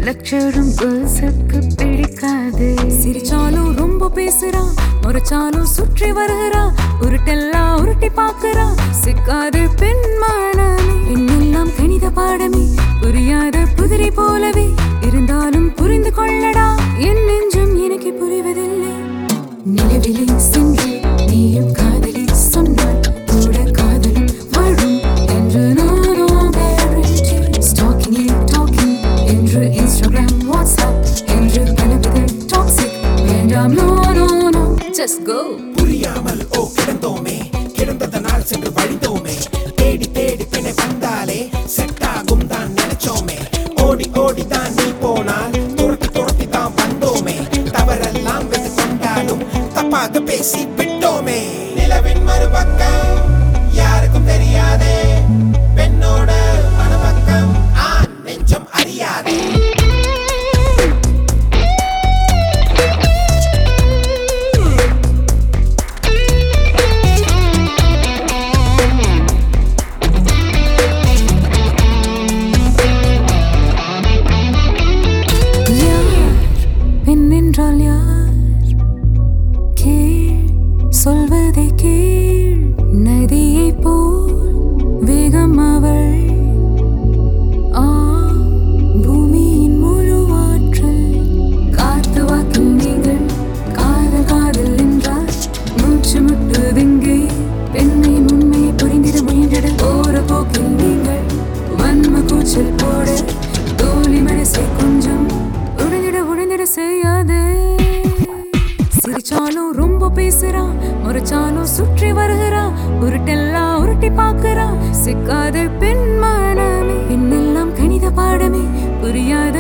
லட்சரும் கேர்ள்ஸுக்கு பிடிக்காது சிரிச்சாலும் ரொம்ப பேசுறா முறைச்சாலும் சுற்றி வருகிறா உருட்டெல்லாம் உருட்டி பாக்குறா சிக்காது பெண்மானமே என்னெல்லாம் கணித பாடமே புரியாத புதிரை போலவே இருந்தாலும் புரிந்து கொள்ளடா என் நெஞ்சும் எனக்கு புரிவதில்லை நிலவிலே சென்று நீயும் காதலி சொன்னாய் கூட காதலும் வாழும் என்று நானோ guarantee. Stalking you, talking என்று இன்ஸ்டாகிராம் வாட்ஸ்அப் என்று பலவித டாக்ஸிக் வேண்டாம் no no no just go புரியாமல் ஓ கிடந்தோமே கிடந்ததனால் சென்று வழிந்தோமே தேடி தேடி பிணை வந்தாலே செட் ஆகும் தான் நினைச்சோமே ஓடி ஓடி தான் நீ போனால் துரத்தி துரத்தி தான் வந்தோமே தவறெல்லாம் வென்று கொண்டாலும் தப்பாக பேசி விட்டோமே நிலவின் மறுபக்கம் யாருக்கும் தெரியாதே பெண்ணோட மனப்பக்கம் ஆண் நெஞ்சம் அறியாதே யார் பெண் என்றால் யார் கேள் சொல்வதை கேள் நதியை போல் வேகம் அவள் ஆ பூமியின் முழு ஆற்றல் காத்து வாக்கில் நீங்கள் காதல் காதல் என்றால் மூச்சு முட்டுதுங்கே பெண்ணின் உண்மையை புரிந்திட முயன்றிட போற போக்கில் நீங்கள் வன்ம கூச்சல் போட தோழி மனசை கொஞ்சம் உடைந்திட உடைந்திட செய்யாதே சிரிச்சாலும் ரொம்ப பேசுறா முறைச்சாலும் சுற்றி வருகிறா உருட்டெல்லாம் உருட்டி பாக்குறா சிக்காத பெண் மனமே என்னெல்லாம் கணித பாடமே புரியாத